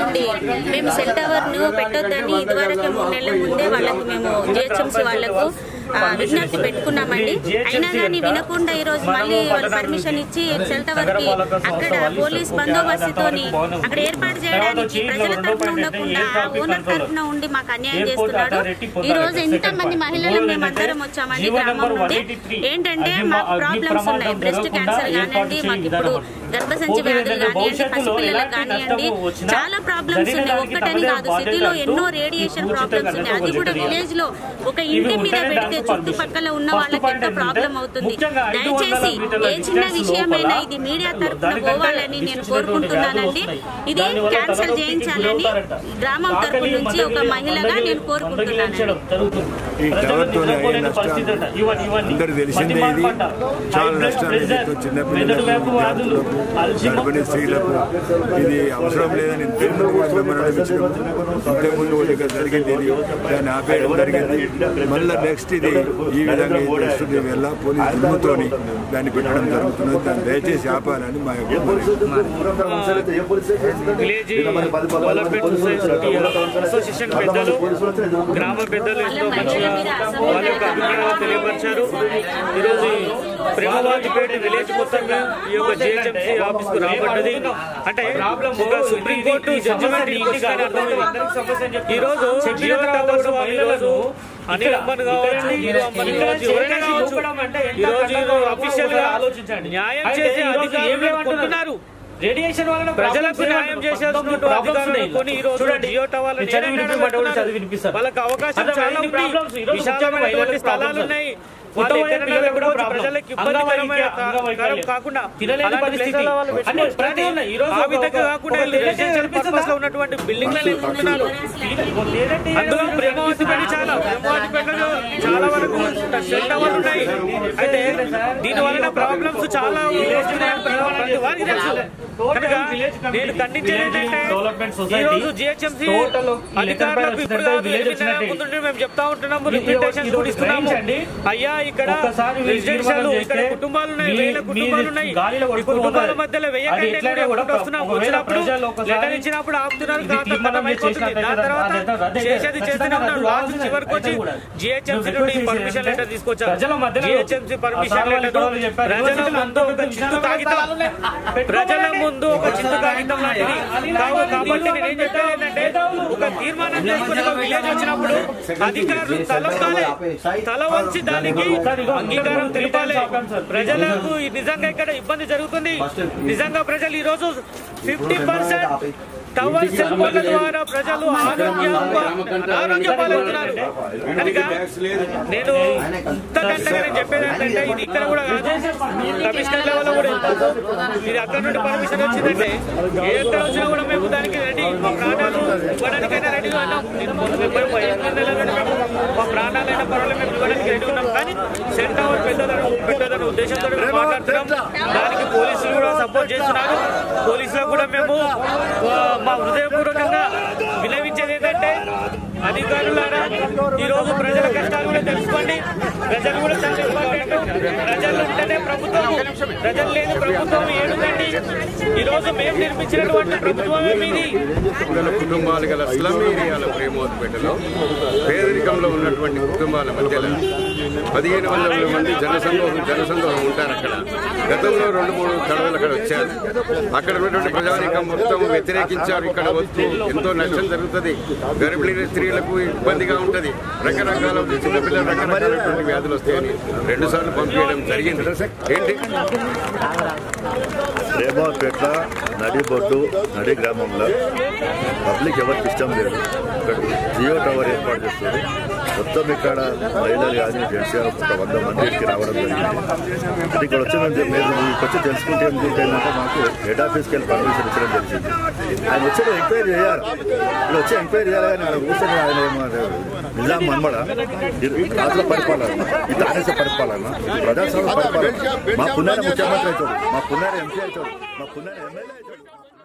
నుండి మేము cell tower ను పెట్టొద్దని ఇదివరకే మూడు నెలల ముందే వాళ్ళకి మేము జిహెచ్ఎంసీ వాళ్ళకు ఆ, విజ్ఞప్తి పెట్టుకున్నామండి అయినా కానీ వినకుండా ఈ రోజు మళ్ళీ వాళ్ళు పర్మిషన్ ఇచ్చి సెల్ టవర్ కి అక్కడ పోలీస్ బందోబస్తుతోని అక్కడ ఏర్పాటు చేయడానికి ప్రజల తరఫున ఉండకుండా ఓనర్ తరఫున ఉండి మాకు అన్యాయం చేస్తున్నాడు ఈ రోజు ఎంత మంది మహిళలు మేము అందరం వచ్చామండి గ్రామం నుండి ఏంటంటే మాకు ప్రాబ్లమ్స్ ఉన్నాయి బ్రెస్ట్ క్యాన్సర్ కానివ్వండి మాకు ఇప్పుడు గర్భసంచి వ్యాధులు కానివ్వండి పసిపిల్లలకు కానివ్వండి చాలా ప్రాబ్లమ్స్ ఉన్నాయి ఒక్కటని కాదు సిటీలో ఎన్నో రేడియేషన్ ప్రాబ్లమ్స్ ఉన్నాయి అది కూడా విలేజ్ లో ఒక ఇంటి మీద పెడితే చుట్టుపక్కల ఉన్న వాళ్ళకి ఎంత ప్రాబ్లం అవుతుంది దయచేసి ఏ చిన్న విషయమైనా ఇది మీడియా తరఫున పోవాలని నేను కోరుకుంటున్నానండి ఇది క్యాన్సిల్ చేయించాలని గ్రామం తరపు నుంచి ఒక మహిళగా నేను కోరుకుంటున్నాను ఈ టవర్తో అయ్యే నష్టాలు అందరూ తెలిసిందే ఇది చాలా నష్టాలు ఎదుర్కొ చిన్నపిల్లలకు విద్యార్థులకు గర్భిణీ స్త్రీలకు ఇది అవసరం లేదని ఇంతకు కూడా మెమరణం ఇచ్చినాము ఇంతకుముందు కూడా ఇక్కడ జరిగింది ఇది దాన్ని ఆపేయడం జరిగింది మళ్ళీ నెక్స్ట్ ఇది ఈ విధంగా ఇది వస్తుంది వల్ల పోలీస్ దుమ్ముతోని దాన్ని పెట్టడం జరుగుతున్నది దాన్ని దయచేసి ఆపాలని మా యొక్క విలేజ్ డెవలప్మెంట్ సొసైటీ అసోసియేషన్ పెద్దలు గ్రామ పెద్దలు ఎంతో మంచిగా వాళ్ళ యొక్క అభిప్రాయాలు తెలియపరిచారు ఈరోజు ప్రేమవాదిపేట విలేజ్ మొత్తంగా ఈ యొక్క జిహెచ్ఎంసీ ఆఫీస్ కు రాబడ్డది అంటే ఒక సుప్రీంకోర్టు జడ్జిమెంట్ ఇంటికి అర్థమైంది ఈ రోజు జియో టవర్స్ వాళ్ళు ఈ రోజు అనిల్ అంబన్ కావచ్చు హీరో అంబన్ కావచ్చు ఎవరైనా కావచ్చు ఈ రోజు అఫీషియల్ గా ఆలోచించండి న్యాయం చేసే అధికారులు కొంటున్నారు రేడియేషన్ వలన ప్రజలకు న్యాయం చేసేటువంటి అధికారులు కొన్ని ఈ రోజు జియో టవర్లు చదివి వినిపించమంటే చదివి వినిపిస్తారు వాళ్ళకి అవకాశం అదే చాలా ఇన్ని problems. ఉంది ఈ రోజు విశాలమైనటువంటి ముఖ్యంగా స్థలాలు problems. ఉన్నాయి పుట్టబోయే వాళ్ళు ఎక్కడైనా పిల్లలకు కూడా వెళ్ళవచ్చు. problem. ప్రజలకు అంగవైకల్యం, ఇబ్బందికరమైన అంగవైకల్యం. కాకుండా తినలేని అలాంటి పరిస్థితి. places లో వాళ్ళు అంటే పెట్టుకోవచ్చు. ప్రతి కానీ ఉన్నాయి. ఈ రోజు ఆ ఒక- విధంగా ఒక- కాకుండా ఒక రెసిడెన్షియల్ కనిపిస్తుందా? పర్పస్ లో ఉన్నటువంటి బిల్డింగ్లని ఉంటున్నారు అందులో ప్రేమవాసిపేట చాలా ప్రేమవాసిపేటలో చాలా వరకు సెల్ టవర్లు ఉన్నాయి అయితే దీని వలన ప్రాబ్లమ్స్ చాలా వస్తున్నాయని ప్రతి వారికి తెలుసు కనుక నేను ఖండించేది ఏంటంటే డెవలప్మెంట్ ఈ సొసైటీ రోజు జిహెచ్ఎంసీ టోటల్ అధికారులకు ఇప్పుడు కాదు విలేజ్ ఎనిమిది నెలల వచ్చినట్టే. ముందు నుండి మేము చెప్తా ఉంటున్నాము ఇది- రిప్రజెంటేషన్ ఇది ఒక కూడా ఇస్తున్నాము range అండి. అయ్యా ఇక్కడ ఒక్కసారి మీరు రెసిడెన్షియల్ తీర్మానం ఇక్కడ చేస్తే కుటుంబాలు ఉన్నాయి మీ- వేల కుటుంబాలు మీది ఉన్నాయి గాలిలో ఈ కొట్టుకుని కుటుంబాల పోతుంది. మధ్యలో అది వెయ్యకంటే ఎట్లయినా కూడా కూడా వస్తున్నాం ఒకవేళ వచ్చినప్పుడు ప్రజలు ఒకసారి లెటర్ ఇచ్చినప్పుడు ఆపుతున్నారు ఇది ఖాతా తీర్మానం ఖతం అయిపోతుంది చేసినట్లయితే దాని తర్వాత రద్దు అయితే చేసేది ఖచ్చితంగా చేస్తూనే ఉన్నారు రద్దు లాస్ట్ కావాల్సిందే. చివరికి వచ్చి అయితే కూడా. జిహెచ్ఎంసీ మేము నుండి రిక్వెస్ట్ పర్మిషన్ చేసేది లెటర్ తీసుకొచ్చారు ప్రజల మధ్యలో జిహెచ్ఎంసీ పర్మిషన్ సార్ వాళ్ళు లెటర్ గొడవలు చెప్పారు. ప్రజల యువకులు ముందు ఒక చిత్తు కాగితం ప్రజల ముందు ఒక చిత్తు కాగితం లాంటిది కావు కాబట్టి నేను ఏం చెప్పేది ఏంటంటే ఒక తీర్మానం చేసుకుని ఒక విలేజ్ వచ్చినప్పుడు అధికారులు తలొక్కాలి తల వంచి దానికి అంగీకారం తెలిపాలి ప్రజలకు ఈ నిజంగా ఇక్కడ ఇబ్బంది జరుగుతుంది నిజంగా ప్రజలు ఈ రోజు ఫిఫ్టీ పర్సెంట్ టవర్ సెల్ ఫోన్ల ద్వారా ప్రజలు ఆరోగ్య అనారోగ్య పాలవుతున్నారు కనుక నేను ఇంతకంటే నేను చెప్పేది ఏంటంటే ఇది ఇక్కడ కూడా కాదు కమిషనర్ లెవెల్ కూడా వెళ్తాను ఇది అక్కడ నుండి పర్మిషన్ వచ్చిందంటే ఎక్కడ వచ్చినా కూడా మేము దానికి రెడీ మా ప్రాణాలు ఇవ్వడానికైనా రెడీగా ఉన్నాం నేను మొన్న ముప్పై ఎనిమిది నెలల నుండి మేము మా ప్రాణాలైన పర్వాలేదు మేము ఇవ్వడానికి రెడీ ఉన్నాం కానీ సెల్ టవర్ పెద్దదన పెద్దదన్న ఉద్దేశంతో మేము మాట్లాడుతున్నాం దానికి పోలీసులు కూడా సపోర్ట్ చేస్తున్నారు పోలీసులకు కూడా మేము ఆ, మా హృదయపూర్వకంగా వినవించేది ఏంటంటే అధికారులారా ఈ రోజు ప్రజల కష్టాలు కూడా తెలుసుకోండి ప్రజలు కూడా చాలా ఇంపార్టెంట్ ప్రజలు ఉంటేనే ప్రభుత్వం ప్రజలు లేని ప్రభుత్వం ఏడుందండి ఈ రోజు మేము నిర్మించినటువంటి ప్రభుత్వమే మీది గల కుటుంబాలు గల స్లమ్ ఏరియాల ప్రేమోత్పేటలో పేదరికంలో ఉన్నటువంటి కుటుంబాల మధ్యలో పదిహేను వందల మంది జనసందోహం జనసందోహం ఉంటారు అక్కడ గతంలో రెండు మూడు తడవలు అక్కడ వచ్చారు అక్కడ ఉన్నటువంటి ప్రజానికం మొత్తం వ్యతిరేకించారు ఇక్కడ వస్తూ ఎంతో నష్టం జరుగుతుంది గర్భిణీ స్త్రీలకు ఇబ్బందిగా ఉంటుంది రకరకాల చిన్నపిల్లలు రకరకాలైనటువంటి వ్యాధులు వస్తాయని రెండు సార్లు పంపించడం జరిగింది ఏంటి రేమాపేట నడిబొడ్డు నడి గ్రామంలో పబ్లిక్ ఎవరికి ఇష్టం లేదు ఇక్కడ జియో టవర్ ఏర్పాటు చేస్తారు మొత్తం ఇక్కడ మహిళలు కానీ జెంట్స్ కానీ ఒక వంద మంది ఇక్కడికి రావడం జరిగింది అది ఇక్కడ వచ్చి మేము తె- మేము ఇక్కడికి వచ్చి తెలుసుకుంటే ఏం ఏంటంటే మాకు హెడ్ ఆఫీస్కి వెళ్ళి పర్మిషన్ ఇచ్చడం జరిగింది ఆయన వచ్చి ఎంక్వైరీ చేయాలి ఇక్కడ వచ్చి ఎంక్వైరీ చేయాలి కానీ ఆయన కూర్చొని ఆయన ఏమో నిజాం మనమడ రాజుల పరిపాలన ఇది ఆదేశ పరిపాలన ఇది ప్రజాస్వామ్య పరిపాలన మా పుణ్యాన్ని ముఖ్యమంత్రి అవుతాడు మా పుణ్యాన్ని ఎంపీ అవుతాడు మా పుణ్యాన్ని ఎమ్మెల్యే అవుతాడు